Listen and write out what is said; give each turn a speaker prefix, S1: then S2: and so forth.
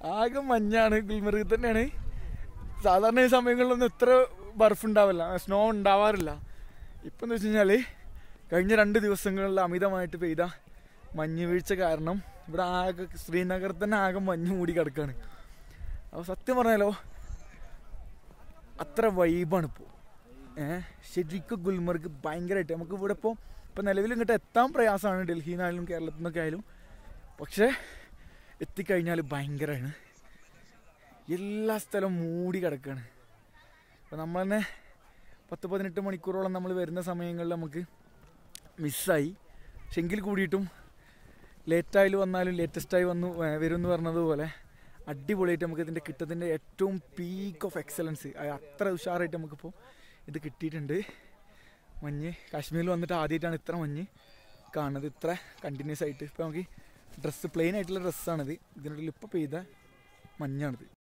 S1: ആകെ മഞ്ഞാണ് ഗുൽമർഗ് തന്നെയാണ് സാധാരണ ഈ സമയങ്ങളിലൊന്നും ഇത്ര ബർഫ് ഉണ്ടാവില്ല സ്നോ ഉണ്ടാവാറില്ല ഇപ്പം എന്ന് വെച്ച് കഴിഞ്ഞാൽ കഴിഞ്ഞ രണ്ട് ദിവസങ്ങളിൽ അമിതമായിട്ട് പെയ്ത മഞ്ഞ് വീഴ്ച കാരണം ഇവിടെ ആകെ ശ്രീനഗർ തന്നെ ആകെ മഞ്ഞ് മൂടി കിടക്കുകയാണ് അപ്പോൾ സത്യം പറഞ്ഞാലോ അത്ര വൈബാണ് ഇപ്പോൾ ഏഹ് ശരിക്കും ഗുൽമർഗ് ഭയങ്കരമായിട്ട് നമുക്ക് ഇവിടെ ഇപ്പോൾ ഇപ്പോൾ നിലവിൽ ഇങ്ങോട്ട് എത്താൻ പ്രയാസമാണ് ഡൽഹിയിൽ നിന്നായാലും കേരളത്തിൽ നിന്നൊക്കെ ആയാലും പക്ഷേ എത്തിക്കഴിഞ്ഞാൽ ഭയങ്കരമാണ് എല്ലാ സ്ഥലവും മൂടി കിടക്കുകയാണ് അപ്പോൾ നമ്മൾ തന്നെ പത്ത് പതിനെട്ട് മണിക്കൂറോളം നമ്മൾ വരുന്ന സമയങ്ങളിൽ നമുക്ക് മിസ്സായി പക്ഷെ എങ്കിൽ കൂടിയിട്ടും ലേറ്റായി വന്നാലും ലേറ്റസ്റ്റായി വന്നു ഏ, വരും എന്ന് പറഞ്ഞതുപോലെ അടിപൊളിയായിട്ട് നമുക്ക് ഇതിൻ്റെ കിട്ടത്തിൻ്റെ ഏറ്റവും പീക്ക് ഓഫ് എക്സലൻസ് അത്ര ഉഷാറായിട്ട് നമുക്കിപ്പോൾ ഇത് കിട്ടിയിട്ടുണ്ട് മഞ്ഞ് കാശ്മീരിൽ വന്നിട്ട് ആദ്യമായിട്ടാണ് ഇത്ര മഞ്ഞ് കാണുന്നത് ഇത്ര കണ്ടിന്യൂസ് ആയിട്ട് ഇപ്പോൾ നമുക്ക് ഡ്രസ്സ് പ്ലെയിൻ ആയിട്ടുള്ള ഡ്രസ്സാണിത് ഇതിനുള്ളിൽ ഇപ്പോൾ പെയ്ത മഞ്ഞാണിത്